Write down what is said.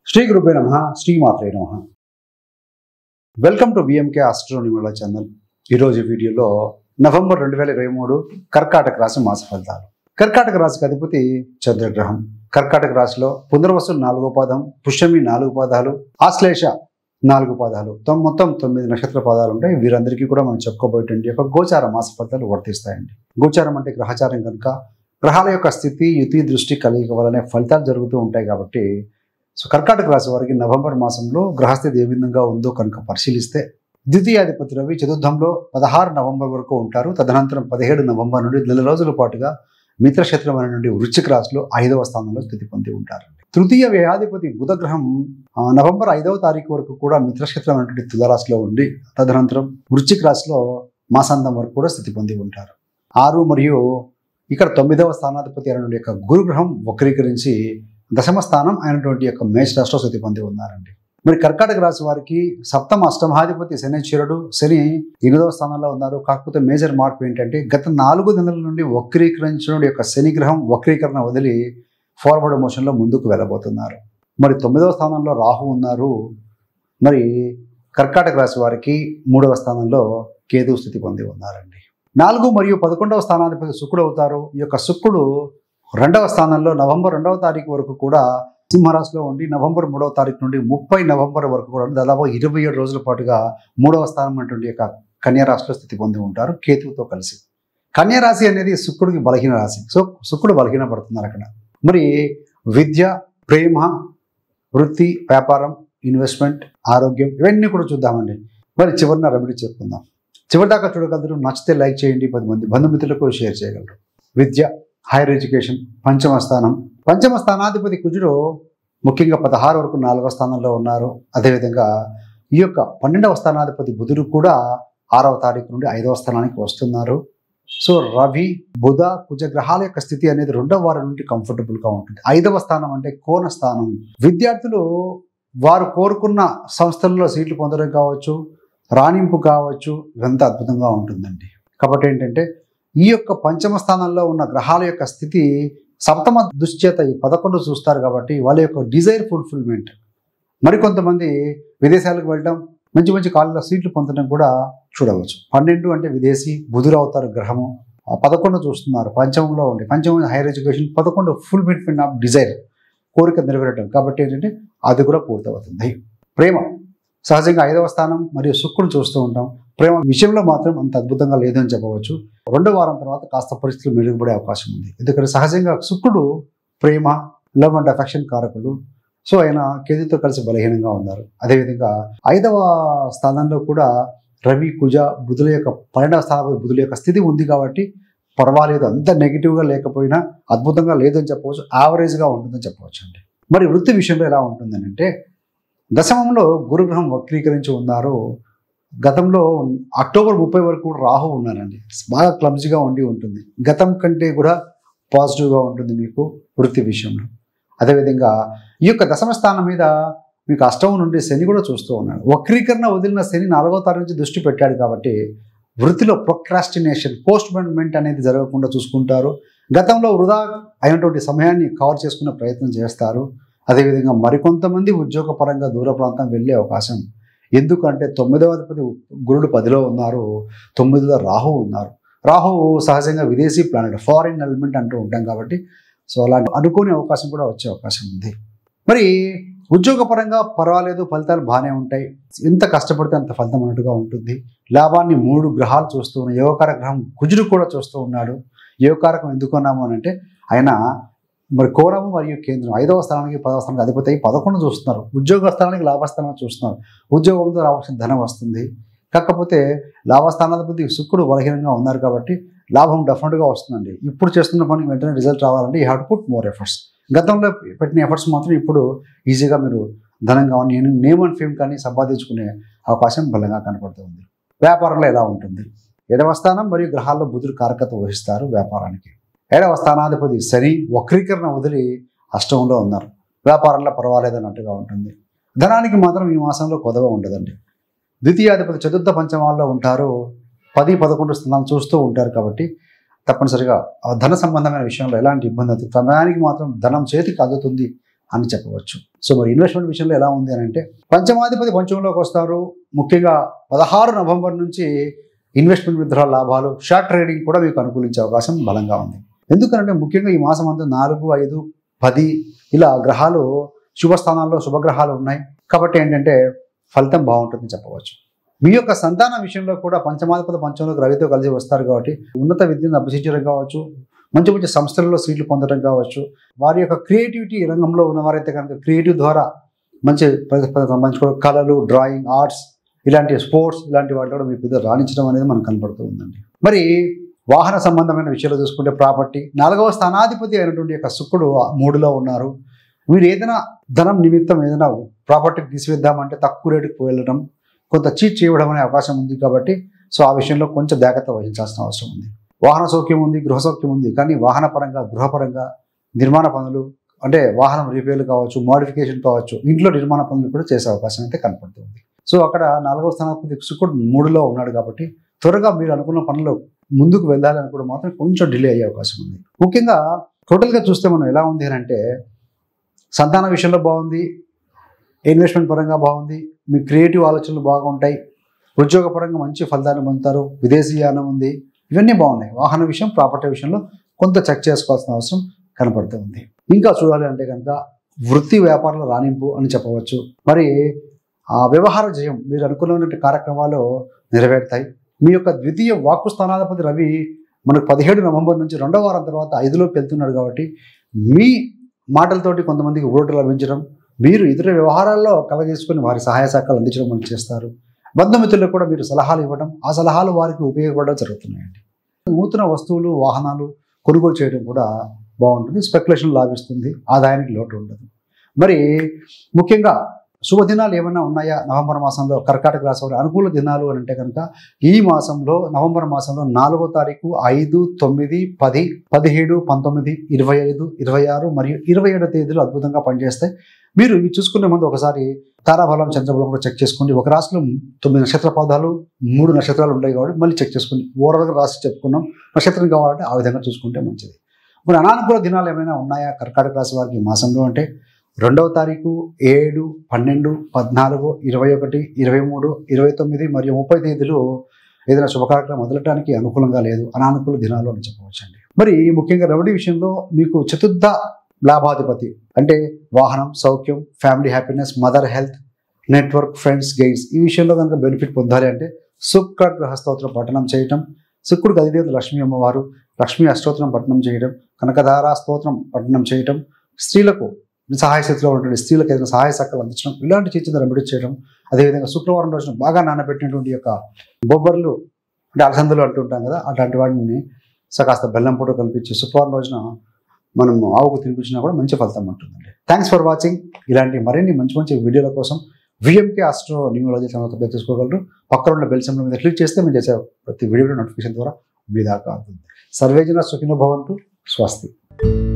శ్రీ గురుపే నమ శ్రీమాత్రే నమ welcome to BMK astro numerology channel ఈరోజు వీడియోలో నవంబర్ రెండు వేల ఇరవై మూడు కర్కాటక రాశి మాస ఫలితాలు కర్కాటక రాశికి అధిపతి చంద్రగ్రహం కర్కాటక రాశిలో పునర్వసు నాలుగో పాదం పుష్యమి నాలుగు పాదాలు ఆశ్లేష నాలుగు పాదాలు తొమ్- మొత్తం తొమ్మిది నక్షత్ర పాదాలు ఉంటాయి వీరందరికీ కూడా మనం చెప్పుకోబోయేటువంటి యొక్క గోచార మాస ఫలితాలు వర్తిస్తాయండి గోచారం అంటే గ్రహచారం కనుక గ్రహాల యొక్క స్థితి యుతి దృష్టి కలియక వలనే ఫలితాలు జరుగుతూ ఉంటాయి కాబట్టి సో కర్కాటక రాశి వారికి నవంబర్ మాసంలో గ్రహస్థితి ఏ విధంగా ఉందో కనుక పరిశీలిస్తే ద్వితీయాధిపతి రవి చతుర్థంలో పదహారు నవంబర్ వరకు ఉంటారు తదనంతరం పదిహేడు నవంబర్ నుండి నెల రోజుల పాటుగా మిత్రక్షేత్రమైన నుండి వృశ్చిక రాశిలో ఐదవ స్థానంలో స్థితి పొంది ఉంటారు తృతీయ వ్యయాధిపతి బుధగ్రహం ఆ, నవంబర్ ఐదవ తారీఖు వరకు కూడా మిత్రక్షేత్రమైనటువంటి తులరాశిలో ఉండి తదనంతరం వృశ్చిక రాశిలో మాసాంతం వరకు కూడా స్థితి పొంది ఉంటారు ఆరు మరియు ఇక్కడ తొమ్మిదవ స్థానాధిపతి అయినటువంటి యొక్క గురుగ్రహం వక్రీకరించి దశమ స్థానం అయినటువంటి యొక్క మేష రాశిలో స్థితి పొంది ఉన్నారండి మరి కర్కాటక రాశి వారికి సప్తమ అష్టమాధిపతి శనిశ్వరుడు శని ఎనిమిదవ స్థానంలో ఉన్నారు కాకపోతే మేజర్ మార్పు ఏంటంటే గత నాలుగు నెలల నుండి వక్రీకరించిన యొక్క శని గ్రహం వక్రీకరణ వదిలి ఫార్వర్డ్ మోషన్లో ముందుకు వెళ్ళబోతున్నారు మరి తొమ్మిదవ స్థానంలో రాహు ఉన్నారు మరి కర్కాటక రాశి వారికి మూడవ స్థానంలో కేతు స్థితి పొంది ఉన్నారండి నాలుగు మరియు పదకొండవ స్థానాధిపతి శుక్రుడు అవుతారు ఈ యొక్క శుక్రుడు రెండవ స్థానంలో నవంబర్ రెండవ తారీఖు వరకు కూడా సింహరాశిలో ఉండి నవంబర్ మూడవ తారీఖు నుండి ముప్పై నవంబర్ వరకు కూడా దాదాపు ఇరవై ఏడు రోజుల పాటుగా మూడవ స్థానం అటువంటి యొక్క కన్యా రాశిలో స్థితి పొంది ఉంటారు కేతువుతో కలిసి కన్యా రాశి అనేది శుక్రుడికి బలహీన రాశి సో శుక్రుడు బలహీన పడుతున్నారు అక్కడ మరి విద్య ప్రేమ వృత్తి వ్యాపారం ఇన్వెస్ట్మెంట్ ఆరోగ్యం ఇవన్నీ కూడా చూద్దామండి మరి చివరిన రెమెడీ చెప్పుకుందాం చివరిదాకా చూడగలరు నచ్చితే లైక్ చేయండి పది మంది బంధుమిత్రులకు షేర్ చేయగలరు విద్య హైయర్ ఎడ్యుకేషన్ పంచమ స్థానం పంచమ స్థానాధిపతి కుజుడు ముఖ్యంగా పదహారు వరకు నాలుగవ స్థానంలో ఉన్నారు అదేవిధంగా ఈ యొక్క పన్నెండవ స్థానాధిపతి బుధుడు కూడా ఆరవ తారీఖు నుండి ఐదవ స్థానానికి వస్తున్నారు సో రవి బుధ కుజ గ్రహాల యొక్క స్థితి అనేది రెండవ వారం నుండి comfortable గా ఉంటుంది ఐదవ స్థానం అంటే కోణ స్థానం విద్యార్థులు వారు కోరుకున్న సంస్థల్లో సీట్లు పొందడం కావచ్చు రాణింపు కావచ్చు ఇదంతా అద్భుతంగా ఉంటుందండి కాబట్టి ఏంటంటే ఈ యొక్క పంచమ స్థానంలో ఉన్న గ్రహాల యొక్క స్థితి సప్తమ దుశ్చేత ఈ పదకొండు చూస్తారు కాబట్టి వాళ్ళ యొక్క డిజైర్ ఫుల్ఫిల్మెంట్ మరికొంతమంది విదేశాలకు వెళ్ళడం మంచి మంచి కాలేజీలో సీట్లు పొందడం కూడా చూడవచ్చు పన్నెండు అంటే విదేశీ బుధుడు అవుతారు గ్రహము ఆ పదకొండు చూస్తున్నారు పంచమంలో ఉండి పంచమం హైయర్ ఎడ్యుకేషన్ పదకొండు ఫుల్ ఫిట్మెంట్ ఆఫ్ డిజైర్ కోరిక నెరవేరడం కాబట్టి ఏంటంటే అది కూడా పూర్తవుతుంది ప్రేమ సహజంగా ఐదవ స్థానం మరియు శుక్రుడు చూస్తూ ఉంటాం ప్రేమ విషయంలో మాత్రం అంత అద్భుతంగా లేదని చెప్పవచ్చు రెండో వారం తర్వాత కాస్త పరిస్థితులు మెరుగుపడే అవకాశం ఉంది ఎందుకంటే సహజంగా శుక్రుడు ప్రేమ లవ్ అండ్ అఫెక్షన్ కారకుడు సో ఆయన కేతుతో కలిసి బలహీనంగా ఉన్నారు అదేవిధంగా ఐదవ స్థానంలో కూడా రవి కుజ బుధుల యొక్క పన్నెండవ స్థానంలో బుధుల యొక్క స్థితి ఉంది కాబట్టి పర్వాలేదు అంత నెగిటివ్గా లేకపోయినా అద్భుతంగా లేదని చెప్పవచ్చు యావరేజ్గా ఉంటుందని చెప్పవచ్చు అండి మరి వృత్తి విషయంలో ఎలా ఉంటుందని అంటే దశమంలో గురుగ్రహం వక్రీకరించి ఉన్నారు గతంలో అక్టోబర్ ముప్పై వరకు కూడా రాహు ఉన్నారండి బాగా క్లమ్జీగా ఉండి ఉంటుంది గతం కంటే కూడా పాజిటివ్గా ఉంటుంది మీకు వృత్తి విషయంలో అదేవిధంగా ఈ యొక్క దశమ స్థానం మీద మీకు అష్టం నుండి శని కూడా చూస్తూ ఉన్నాడు వక్రీకరణ వదిలిన శని నాలుగో తారీఖు నుంచి దృష్టి పెట్టాడు కాబట్టి వృత్తిలో ప్రొక్రాస్టినేషన్ పోస్ట్మెంట్ అనేది జరగకుండా చూసుకుంటారు గతంలో వృధా అయినటువంటి సమయాన్ని కవర్ చేసుకునే ప్రయత్నం చేస్తారు అదేవిధంగా మరికొంతమంది ఉద్యోగపరంగా దూర ప్రాంతం వెళ్ళే అవకాశం ఎందుకంటే తొమ్మిదవ అధిపతి గురుడు పదిలో ఉన్నారు తొమ్మిదిలో రాహు ఉన్నారు రాహు సహజంగా విదేశీ ప్లానెట్ ఫారిన్ ఎలిమెంట్ అంటూ ఉంటాం కాబట్టి సో అలాంటి అనుకోని అవకాశం కూడా వచ్చే అవకాశం ఉంది మరి ఉద్యోగపరంగా పర్వాలేదు ఫలితాలు బాగానే ఉంటాయి ఎంత కష్టపడితే అంత ఫలితం అన్నట్టుగా ఉంటుంది లాభాన్ని మూడు గ్రహాలు చూస్తూ ఉన్నాయి యోగకార గ్రహం కుజుడు కూడా చూస్తూ ఉన్నాడు యోగకారకం ఎందుకు అన్నాము అని అంటే ఆయన మరి కోరము మరియు కేంద్రం ఐదవ స్థానానికి పదవ స్థానానికి అధిపతి అయి పదకొండు చూస్తున్నారు ఉద్యోగ స్థానానికి లాభస్థానం చూస్తున్నారు ఉద్యోగంతో రావాల్సిన ధనం వస్తుంది కాకపోతే లాభస్థానాధిపతి శుక్రుడు బలహీనంగా ఉన్నారు కాబట్టి లాభం డెఫినెట్గా వస్తుందండి ఇప్పుడు చేస్తున్న పనికి వెంటనే రిజల్ట్ రావాలంటే you have to put more efforts గతంలో పెట్టిన ఎఫర్ట్స్ మాత్రం ఇప్పుడు ఈజీగా మీరు ధనం కావాలి నేను నేమ్ అండ్ ఫేమ్ కానీ సంపాదించుకునే అవకాశం బలంగా కనపడుతుంది వ్యాపారంలో ఎలా ఉంటుంది ఏడవ స్థానం మరియు గ్రహాల్లో బుధుడు కారకత వహిస్తారు వ్యాపారానికి ఏడవ స్థానాధిపతి శని వక్రీకరణ వదిలి అష్టంలో ఉన్నారు వ్యాపారంలో పర్వాలేదు అన్నట్టుగా ఉంటుంది ధనానికి మాత్రం ఈ మాసంలో కొదవ ఉండదండి ద్వితీయాధిపతి చతుర్థ పంచమాల్లో ఉంటారు పది పదకొండు స్థానాలు చూస్తూ ఉంటారు కాబట్టి తప్పనిసరిగా ఆ ధన సంబంధమైన విషయంలో ఎలాంటి ఇబ్బంది అవుతుంది సమయానికి మాత్రం ధనం చేతికి అందుతుంది అని చెప్పవచ్చు సో మరి ఇన్వెస్ట్మెంట్ విషయంలో ఎలా ఉంది అని అంటే పంచమాధిపతి పంచంలోకి వస్తారు ముఖ్యంగా పదహారు నవంబర్ నుంచి ఇన్వెస్ట్మెంట్ విత్డ్రా లాభాలు షార్ట్ ట్రేడింగ్ కూడా మీకు అనుకూలించే అవకాశం బలంగా ఉంది ఎందుకంటే ముఖ్యంగా ఈ మాసం అంతా నాలుగు ఐదు పది ఇలా గ్రహాలు శుభస్థానాల్లో శుభగ్రహాలు ఉన్నాయి కాబట్టి ఏంటంటే ఫలితం బాగుంటుందని చెప్పవచ్చు మీ యొక్క సంతాన విషయంలో కూడా పంచమాధిపతి పంచంలోకి రవితో కలిసి వస్తారు కాబట్టి ఉన్నత విద్యను అభ్యసించడం కావచ్చు మంచి మంచి సంస్థలలో సీట్లు పొందడం కావచ్చు వారి యొక్క క్రియేటివిటీ రంగంలో ఉన్నవారైతే కనుక క్రియేటివ్ ద్వారా మంచి ప్రతిస్పందన సంబంధించుకోవడం కళలు డ్రాయింగ్ ఆర్ట్స్ ఇలాంటి స్పోర్ట్స్ ఇలాంటి వాటిలో కూడా మీ పెద్ద రాణించడం అనేది మనకు కనపడుతూ ఉందండి మరి వాహన సంబంధమైన విషయాలు చూసుకుంటే ప్రాపర్టీ నాలుగవ స్థానాధిపతి అయినటువంటి యొక్క శుక్రుడు ఆ మూడులో ఉన్నారు మీరు ఏదైనా ధనం నిమిత్తం ఏదైనా ప్రాపర్టీ తీసివేద్దామంటే తక్కువ రేటుకు వెళ్ళడం కొంత చీట్ చేయడం అనే అవకాశం ఉంది కాబట్టి సో ఆ విషయంలో కొంచెం జాగ్రత్త వహించాల్సిన అవసరం ఉంది వాహన సౌఖ్యం ఉంది గృహ సౌఖ్యం ఉంది కానీ వాహన పరంగా గృహపరంగా నిర్మాణ పనులు అంటే వాహనం రిపేర్లు కావచ్చు మోడిఫికేషన్ కావచ్చు ఇంట్లో నిర్మాణ పనులు కూడా చేసే అవకాశం అయితే కనపడుతుంది సో అక్కడ నాలుగవ స్థానాధిపతి శుక్రుడు మూడులో ఉన్నాడు కాబట్టి త్వరగా మీరు అనుకున్న పనులు ముందుకు వెళ్ళాలి అనుకోవడం మాత్రం కొంచెం డిలే అయ్యే అవకాశం ఉంది ముఖ్యంగా టోటల్గా చూస్తే మనం ఎలా ఉంది అని అంటే సంతాన విషయంలో బాగుంది ఇన్వెస్ట్మెంట్ పరంగా బాగుంది మీ క్రియేటివ్ ఆలోచనలు బాగుంటాయి ఉద్యోగపరంగా మంచి ఫలితాన్ని పొందుతారు విదేశీయానం ఉంది ఇవన్నీ బాగున్నాయి వాహన విషయం ప్రాపర్టీ విషయంలో కొంత చెక్ చేసుకోవాల్సిన అవసరం కనపడుతూ ఉంది ఇంకా చూడాలి అంటే కనుక వృత్తి వ్యాపారాల రాణింపు అని చెప్పవచ్చు మరి ఆ వ్యవహార జయం మీరు అనుకున్నటువంటి కార్యక్రమాలు నెరవేరుతాయి మీ యొక్క ద్వితీయ వాక్కు స్థానాధిపతి రవి మనకు పదిహేడు నవంబర్ నుంచి రెండో వారం తర్వాత ఐదులోకి వెళ్తున్నాడు కాబట్టి మీ మాటలతోటి కొంతమందికి ఊరట లభించడం మీరు ఇతర వ్యవహారాల్లో కలగజేసుకొని వారి సహాయ సహకారాలు అందించడం మనం చేస్తారు బంధుమిత్రులకు కూడా మీరు సలహాలు ఇవ్వడం ఆ సలహాలు వారికి ఉపయోగపడడం జరుగుతున్నాయండి నూతన వస్తువులు వాహనాలు కొనుగోలు చేయడం కూడా బాగుంటుంది స్పెక్యులేషన్ లాభిస్తుంది ఆదాయానికి లోటు ఉండదు మరి ముఖ్యంగా శుభదినాలు ఏమైనా ఉన్నాయా నవంబర్ మాసంలో కర్కాటక రాశి వారి అనుకూల దినాలు అని అంటే కనుక ఈ మాసంలో నవంబర్ మాసంలో నాలుగో తారీఖు ఐదు తొమ్మిది పది పదిహేడు పంతొమ్మిది ఇరవై ఐదు ఇరవై ఆరు మరియు ఇరవై ఏడు తేదీలు అద్భుతంగా పనిచేస్తాయి మీరు ఇవి చూసుకునే ముందు ఒకసారి తారాబలం చంద్రబలం కూడా చెక్ చేసుకోండి ఒక రాశిలో తొమ్మిది నక్షత్ర పదాలు మూడు నక్షత్రాలు ఉంటాయి కాబట్టి మళ్ళీ చెక్ చేసుకోండి ఓవరాల్గా రాసి చెప్పుకున్నాం నక్షత్రం కావాలంటే ఆ విధంగా చూసుకుంటే మంచిది మరి అనానుకూల దినాలు ఏమైనా ఉన్నాయా కర్కాటక రాశి వారికి ఈ మాసంలో అంటే రెండవ తారీఖు ఏడు పన్నెండు పద్నాలుగు ఇరవై ఒకటి ఇరవై మూడు ఇరవై తొమ్మిది మరియు ముప్పై తేదీలు ఏదైనా శుభకార్యక్రమం వదలటానికి అనుకూలంగా లేదు అనానుకూల దినాలు అని చెప్పవచ్చండి మరి ముఖ్యంగా రవడి విషయంలో మీకు చతుర్థ లాభాధిపతి అంటే వాహనం సౌఖ్యం family happiness mother health network friends gains ఈ విషయంలో కనుక బెనిఫిట్ పొందాలి అంటే శుక్ర గ్రహ స్తోత్రం పఠనం చేయటం శుక్రుడికి అధిదేవత లక్ష్మీ అమ్మవారు లక్ష్మీ అష్టోత్తరం పఠనం చేయడం కనకధారా స్తోత్రం పఠనం చేయటం స్త్రీలకు సహాయ స్థితిలో ఉన్నటువంటి స్త్రీలకు ఏదైనా సహాయ సహకారం అందించడం ఇలాంటి చిన్న రెమెడీ చేయడం అదేవిధంగా శుక్రవారం రోజున బాగా నానబెట్టినటువంటి యొక్క బొబ్బర్లు అంటే అలసందులు అంటుంటాం కదా అట్లాంటి వాటిని సో కాస్త బెల్లం పూట కల్పించి శుక్రవారం రోజున మనం ఆవుకు తినిపించినా కూడా మంచి ఫలితం ఉంటుందండి థ్యాంక్స్ ఫర్ వాచింగ్ ఇలాంటి మరిన్ని మంచి మంచి వీడియోల కోసం VMK astro numerology channel subscribe చేసుకోగలరు పక్కన ఉన్న బెల్ సింబల్ మీద క్లిక్ చేస్తే మేము చేసే ప్రతి వీడియో నోటిఫికేషన్ ద్వారా మీ దాకా అవుతుంది సర్వేజన సుఖినో భవంతు స్వస్తి